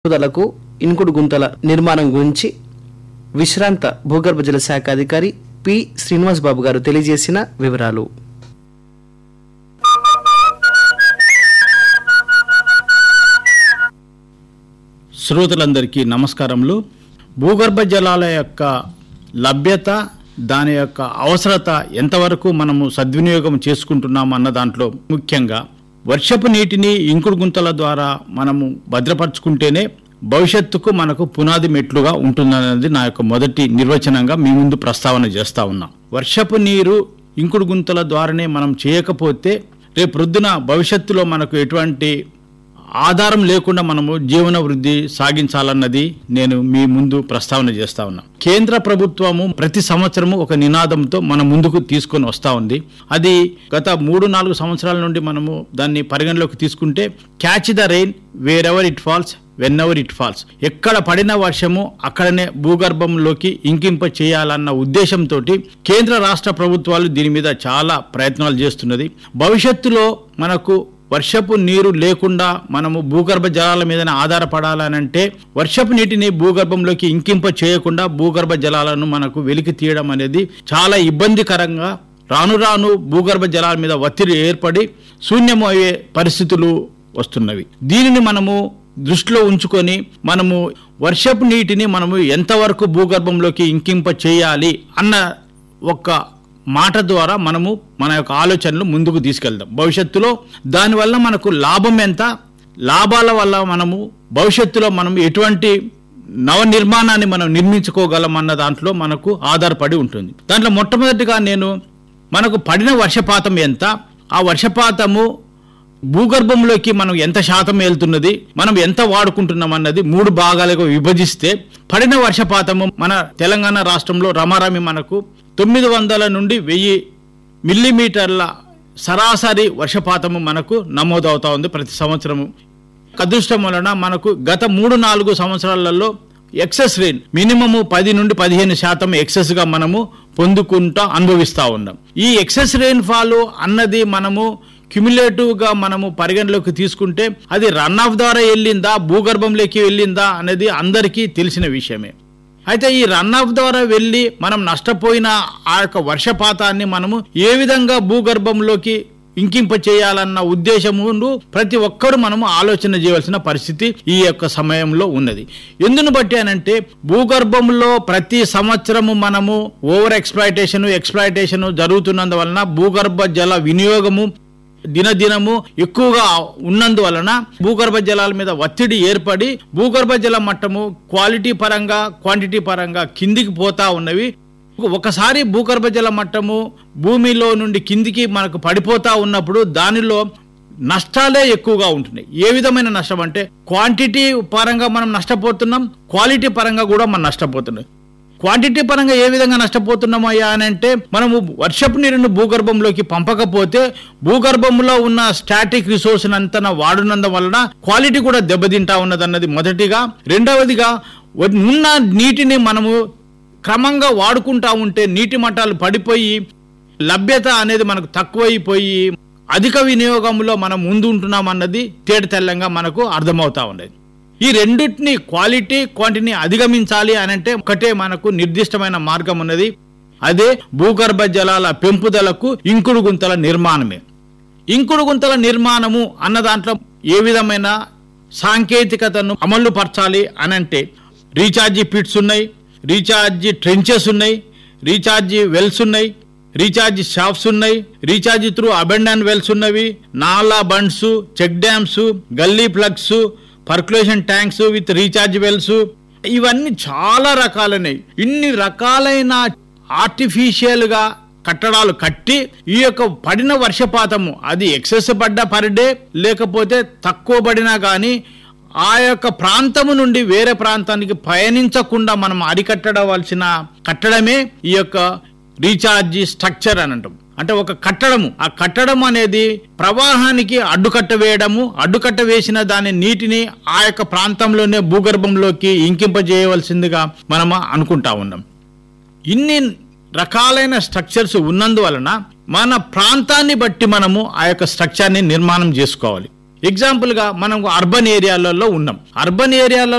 పెరుగుదలకు ఇన్కుడు గుంతల నిర్మాణం గురించి విశ్రాంత భూగర్భ జల శాఖ అధికారి పి శ్రీనివాస్ బాబు గారు తెలియజేసిన వివరాలు శ్రోతలందరికీ నమస్కారములు భూగర్భ జలాల యొక్క లభ్యత దాని యొక్క అవసరత ఎంతవరకు మనము సద్వినియోగం చేసుకుంటున్నాం అన్న దాంట్లో ముఖ్యంగా వర్షపు నీటిని ఇంకుడు గుంతల ద్వారా మనము భద్రపరుచుకుంటేనే భవిష్యత్తుకు మనకు పునాది మెట్లుగా ఉంటుందన్నది నా యొక్క మొదటి నిర్వచనంగా మీ ముందు ప్రస్తావన చేస్తా ఉన్నా వర్షపు నీరు ఇంకుడు గుంతల ద్వారానే మనం చేయకపోతే రేపు ప్రొద్దున భవిష్యత్తులో మనకు ఎటువంటి ఆధారం లేకుండా మనము జీవన వృద్ధి సాగించాలన్నది నేను మీ ముందు ప్రస్తావన చేస్తా ఉన్నా కేంద్ర ప్రభుత్వము ప్రతి సంవత్సరము ఒక నినాదంతో మన ముందుకు తీసుకొని వస్తా ఉంది అది గత మూడు నాలుగు సంవత్సరాల నుండి మనము దాన్ని పరిగణలోకి తీసుకుంటే catch the rain wherever it falls whenever it falls ఎక్కడ పడిన వర్షము అక్కడనే భూగర్భంలోకి ఇంకింప చేయాలన్న ఉద్దేశంతో కేంద్ర రాష్ట్ర ప్రభుత్వాలు దీని మీద చాలా ప్రయత్నాలు చేస్తున్నది భవిష్యత్తులో మనకు వర్షపు నీరు లేకుండా మనము భూగర్భ జలాల మీదనే ఆధారపడాలనంటే వర్షపు నీటిని భూగర్భంలోకి ఇంకింప చేయకుండా భూగర్భ జలాలను మనకు వెలికి తీయడం అనేది చాలా ఇబ్బందికరంగా రాను రాను భూగర్భ జలాల మీద ఒత్తిడి ఏర్పడి శూన్యము అయ్యే పరిస్థితులు వస్తున్నవి దీనిని మనము దృష్టిలో ఉంచుకొని మనము వర్షపు నీటిని మనము ఎంతవరకు భూగర్భంలోకి ఇంకింప చేయాలి అన్న ఒక మాట ద్వారా మనము మన యొక్క ఆలోచనలు ముందుకు తీసుకెళ్దాం భవిష్యత్తులో దానివల్ల మనకు లాభం ఎంత లాభాల వల్ల మనము భవిష్యత్తులో మనం ఎటువంటి నవ నిర్మాణాన్ని మనం నిర్మించుకోగలం అన్న దాంట్లో మనకు ఆధారపడి ఉంటుంది దాంట్లో మొట్టమొదటిగా నేను మనకు పడిన వర్షపాతం ఎంత ఆ వర్షపాతము భూగర్భంలోకి మనం ఎంత శాతం వెళ్తున్నది మనం ఎంత వాడుకుంటున్నాం అన్నది మూడు భాగాలుగా విభజిస్తే పడిన వర్షపాతము మన తెలంగాణ రాష్ట్రంలో రమారామి మనకు తొమ్మిది వందల నుండి వెయ్యి మిల్లీమీటర్ల సరాసరి వర్షపాతము మనకు నమోదవుతా ఉంది ప్రతి సంవత్సరము అదృష్టం వలన మనకు గత మూడు నాలుగు సంవత్సరాలలో ఎక్సెస్ రెయిన్ మినిమము పది నుండి పదిహేను శాతం ఎక్సెస్ గా మనము పొందుకుంటా అనుభవిస్తా ఉన్నాం ఈ ఎక్సెస్ రెయిన్ ఫాల్ అన్నది మనము క్యుములేటివ్ గా మనము పరిగణలోకి తీసుకుంటే అది రన్ ఆఫ్ ద్వారా వెళ్ళిందా భూగర్భంలోకి వెళ్ళిందా అనేది అందరికీ తెలిసిన విషయమే అయితే ఈ రన్ ఆఫ్ ద్వారా వెళ్ళి మనం నష్టపోయిన ఆ యొక్క వర్షపాతాన్ని మనము ఏ విధంగా భూగర్భంలోకి ఇంకింప చేయాలన్న ఉద్దేశము ప్రతి ఒక్కరు మనము ఆలోచన చేయవలసిన పరిస్థితి ఈ యొక్క సమయంలో ఉన్నది ఎందును బట్టి అనంటే భూగర్భంలో ప్రతి సంవత్సరము మనము ఓవర్ ఎక్స్ప్లాయిటేషన్ ఎక్స్ప్లాయిటేషన్ జరుగుతున్నందువలన భూగర్భ జల వినియోగము దినదినము ఎక్కువగా ఉన్నందువలన భూగర్భ జలాల మీద ఒత్తిడి ఏర్పడి భూగర్భ జల మట్టము క్వాలిటీ పరంగా క్వాంటిటీ పరంగా కిందికి పోతా ఉన్నవి ఒకసారి భూగర్భ జల మట్టము భూమిలో నుండి కిందికి మనకు పడిపోతా ఉన్నప్పుడు దానిలో నష్టాలే ఎక్కువగా ఉంటున్నాయి ఏ విధమైన నష్టం అంటే క్వాంటిటీ పరంగా మనం నష్టపోతున్నాం క్వాలిటీ పరంగా కూడా మనం నష్టపోతున్నాం క్వాంటిటీ పరంగా ఏ విధంగా నష్టపోతున్నామయ్యా అని అంటే మనము వర్షపు నీరును భూగర్భంలోకి పంపకపోతే భూగర్భంలో ఉన్న స్టాటిక్ రిసోర్స్ అంతా వాడునందు వలన క్వాలిటీ కూడా దెబ్బతింటా ఉన్నదన్నది మొదటిగా రెండవదిగా వ- ఉన్న నీటిని మనము క్రమంగా వాడుకుంటా ఉంటే నీటి మట్టాలు పడిపోయి లభ్యత అనేది మనకు తక్కువైపోయి అధిక వినియోగంలో మనం ముందు ఉంటున్నాం అన్నది తేట తెల్లంగా మనకు అర్థమవుతా ఉండేది ఈ రెండింటిని క్వాలిటీ క్వాంటిటీని అధిగమించాలి అని అంటే ఒకటే మనకు నిర్దిష్టమైన మార్గం ఉన్నది అదే భూగర్భ జలాల పెంపుదలకు ఇంకుడు గుంతల నిర్మాణమే ఇంకుడు గుంతల నిర్మాణము అన్న దాంట్లో ఏ విధమైన సాంకేతికతను అమలు పరచాలి అని అంటే రీఛార్జీ పిట్స్ ఉన్నాయి రీఛార్జీ ట్రెంచెస్ ఉన్నాయి రీఛార్జీ వెల్స్ ఉన్నాయి రీఛార్జ్ షాప్స్ ఉన్నాయి రీఛార్జ్ త్రూ అబెండన్ వెల్స్ ఉన్నవి nala bunds check dams gully plugs percolation tanks with recharge wells ఇవన్నీ చాలా రకాలైనవి ఇన్ని రకాలైన ఆర్టిఫిషియల్ గా కట్టడాలు కట్టి ఈ యొక్క పడిన వర్షపాతము అది ఎక్సెస్ పడ్డ పర్ డే లేకపోతే తక్కువ పడినా కానీ ఆ యొక్క ప్రాంతము నుండి వేరే ప్రాంతానికి పయనించకుండా మనం అరికట్టడవలసిన కట్టడమే ఈ యొక్క రీఛార్జీ స్ట్రక్చర్ అని అంటాం అంటే ఒక కట్టడము ఆ కట్టడం అనేది ప్రవాహానికి అడ్డుకట్ట వేయడము అడ్డుకట్ట వేసిన దాని నీటిని ఆ యొక్క ప్రాంతంలోనే భూగర్భంలోకి ఇంకింపజేయవలసిందిగా మనం అనుకుంటా ఉన్నాం ఇన్ని రకాలైన స్ట్రక్చర్స్ ఉన్నందువలన మన ప్రాంతాన్ని బట్టి మనము ఆ యొక్క స్ట్రక్చర్ని నిర్మాణం చేసుకోవాలి ఎగ్జాంపుల్గా మనం అర్బన్ ఏరియాలలో ఉన్నాం అర్బన్ ఏరియాలో